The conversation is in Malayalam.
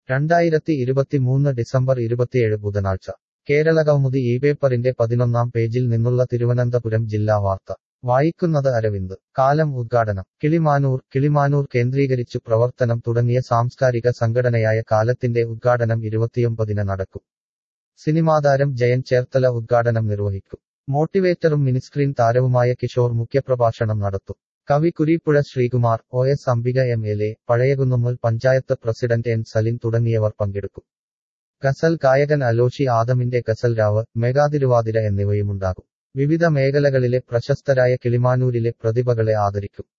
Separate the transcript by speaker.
Speaker 1: രണ്ടായിരത്തി ഇരുപത്തിമൂന്ന് ഡിസംബർ ഇരുപത്തിയേഴ് ബുധനാഴ്ച കേരളകൗമുദി ഈ പേപ്പറിന്റെ പതിനൊന്നാം പേജിൽ നിന്നുള്ള തിരുവനന്തപുരം ജില്ലാ വാർത്ത വായിക്കുന്നത് അരവിന്ദ് കാലം ഉദ്ഘാടനം കിളിമാനൂർ കിളിമാനൂർ കേന്ദ്രീകരിച്ചു പ്രവർത്തനം തുടങ്ങിയ സാംസ്കാരിക സംഘടനയായ കാലത്തിന്റെ ഉദ്ഘാടനം ഇരുപത്തിയൊമ്പതിന് നടക്കും സിനിമാതാരം ജയൻ ചേർത്തല ഉദ്ഘാടനം നിർവഹിക്കും മോട്ടിവേറ്ററും മിനിസ്ക്രീൻ താരവുമായ കിഷോർ മുഖ്യപ്രഭാഷണം നടത്തും കവി Kureepuzha Sreekumar O S Ambika M L A Pazhayakunnummal panchayat president N Salin തുടങ്ങിയവർ പങ്കെടുക്കും ഗസൽ ഗായകൻ അലോഷി ആദമിന്റെ ഗസൽ രാവ് മെഗാതിരുവാതിര എന്നിവയുമുണ്ടാകും വിവിധ മേഖലകളിലെ പ്രശസ്തരായ കിളിമാനൂരിലെ പ്രതിഭകളെ ആദരിക്കും